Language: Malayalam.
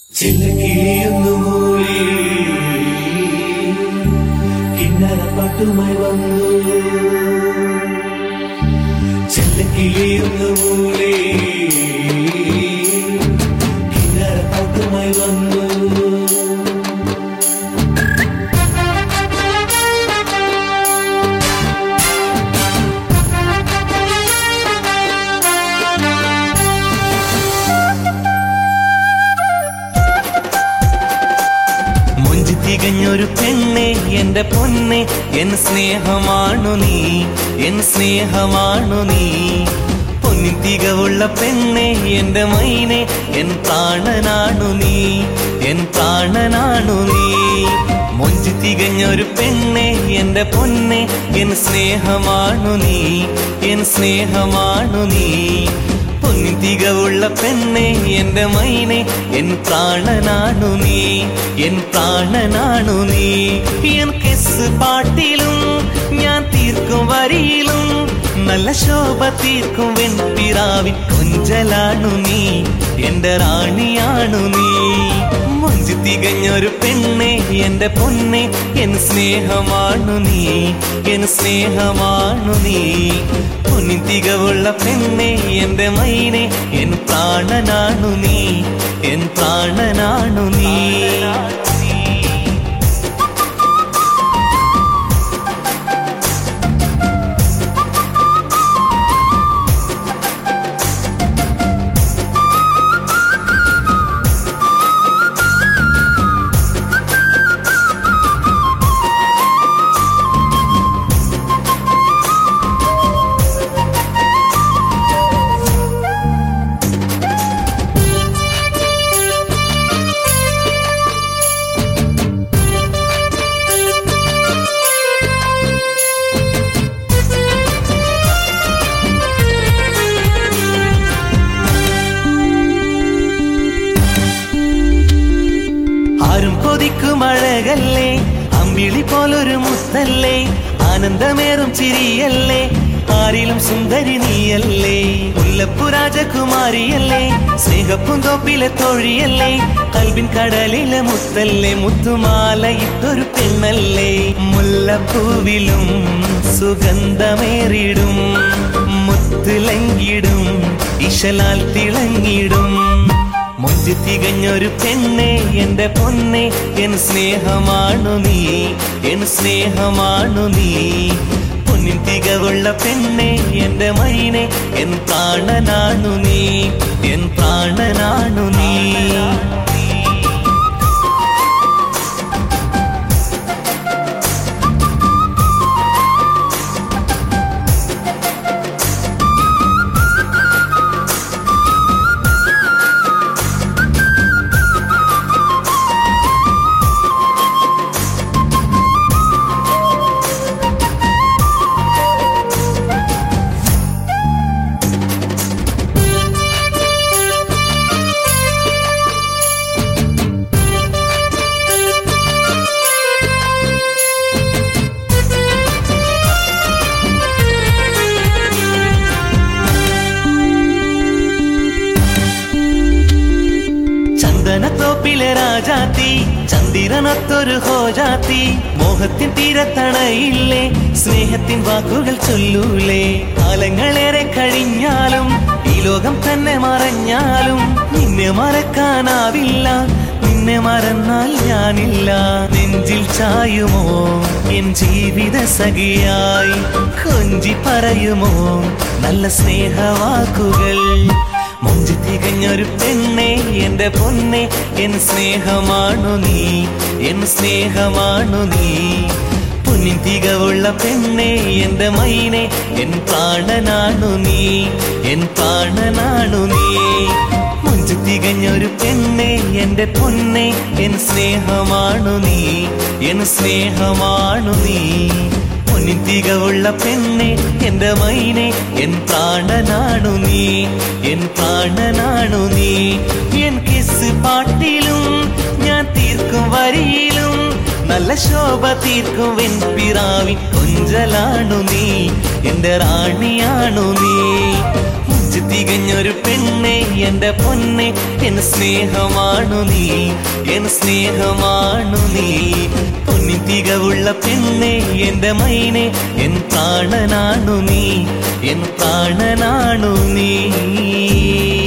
ചില്ലക്കിളിയൊന്നു മൂളി കിന്നര പാട്ടുമായി വന്നു ചില്ലക്കിളിയൊന്നു മൂളി കിന്നര പാട്ടുമായി വന്നു മുഞ്ചി തികഞ്ഞൊരു പെണ്ണെ എന്റെ പൊന്നെ എൻ സ്നേഹമാണു നീ എൻ സ്നേഹമാണു നീ പൊന്നിൻ തികവുള്ള പെണ്ണെ എന്റെ മൈനെ എൻ പ്രാണനാണു നീ എൻ പ്രാണനാണു നീ മൊഞ്ചി തികഞ്ഞൊരു പെണ്ണെ എന്റെ പൊന്നെ എൻ സ്നേഹമാണു നീ എൻ സ്നേഹമാണു നീ പൊന്നിൻ തികവുള്ള പെണ്ണെ എന്റെ മൈനെ എൻ പ്രാണനാണു നീ എൻ പ്രാണനാണു നീ എൻ കിസ് പാട്ടിലും ഞാൻ തീർക്കും വരിയിലും നല്ല ശോഭ തീർക്കും വെൺപിറാവിൻ കൊഞ്ചലാണു നീ എന്റെ റാണിയാണു നീ മൊഞ്ചി തികഞ്ഞൊരു പെണ്ണെ എന്റെ പൊന്നെ എൻ സ്നേഹമാണു നീ എൻ സ്നേഹമാണു നീ പൊന്നിൻ തികവുള്ള പെണ്ണെ എന്റെ മൈനെ എൻ പ്രാണനാണു നീ എൻ പ്രാണനാണു നീ ആരും കൊതിക്കും അഴകല്ലേ അമ്പിളി പോലൊരു മുത്തല്ലേ ആനന്ദമേറും ചിരിയല്ലേ ആരിലും സുന്ദരി നീയല്ലേ മുല്ലപ്പു രാജകുമാരിയല്ലേ സ്നേഹപ്പുന്തോപ്പിലെ തൊഴിയല്ലേ കൽബിൻ കടലിലെ മുത്തല്ലേ മുത്തുമാല ഇട്ടൊരു പെണ്ണല്ലേ മുല്ലപ്പൂവിലും സുഗന്ധമേറിടും മുത്തുലങ്കിടും ഇശലാൽ തിളങ്ങിടും മുഞ്ചി തികഞ്ഞൊരു പെണ്ണെ എന്റെ പൊന്നെ എൻ സ്നേഹമാണു നീ എൻ സ്നേഹമാണു നീ പൊന്നിൻ തികവുള്ള പെണ്ണെ എന്റെ മൈനെ എൻ പ്രാണനാണു നീ എൻ പ്രാണനാണു നീ ചന്ദനത്തോപ്പിലെ രാജാത്തി ചന്ദിരനത്തൊരു ഹോജാത്തി മോഹത്തിൻ തീരത്തണയില്ലേ സ്നേഹത്തിൻ വാക്കുകൾ ചൊല്ലൂലേ കാലങ്ങളേറെ കഴിഞ്ഞാലും ഈ ലോകം തന്നെ മറഞ്ഞാലും നിന്നെ മറക്കാനാവില്ല നിന്നെ മറന്നാൽ ഞാനില്ല നെഞ്ചിൽ ചായുമോ എൻ ജീവിത സഖിയായി കൊഞ്ചി പറയുമോ നല്ല സ്നേഹവാക്കുകൾ മുഞ്ചി തികഞ്ഞൊരു പെണ്ണെ എന്റെ പൊന്നെ എൻ സ്നേഹമാണു നീ എൻ സ്നേഹമാണു നീ പൊന്നിൻ തികവുള്ള പെണ്ണെ എന്റെ മൈനെ എൻ പ്രാണനാണു നീ എൻ പ്രാണനാണു നീ മുഞ്ചി തികഞ്ഞൊരു പെണ്ണെ എന്റെ പൊന്നെ എൻ സ്നേഹമാണു നീ എൻ സ്നേഹമാണു നീ പൊന്നിൻ തികവുള്ള പെണ്ണെ എന്റെ മൈനെ എൻ പ്രാണനാണു നീ എൻ പ്രാണനാണു നീ എൻ കിസ് പാട്ടിലും ഞാൻ തീർക്കും വരിയിലും നല്ല ശോഭ തീർക്കും വെൺപിറാവിൻ കൊഞ്ചലാണു നീ എന്റെ റാണിയാണു നീ മുഞ്ചി കൊഞ്ചു തികഞ്ഞൊരു പെണ്ണെ എന്റെ പൊന്നെ എൻ സ്നേഹമാണു നീ എൻ സ്നേഹമാണു നീ പൊന്നി തികവുള്ള പെണ്ണെ എന്റെ മൈനെ എൻ പ്രാണനാണു നീ എൻ പ്രാണനാണു നീ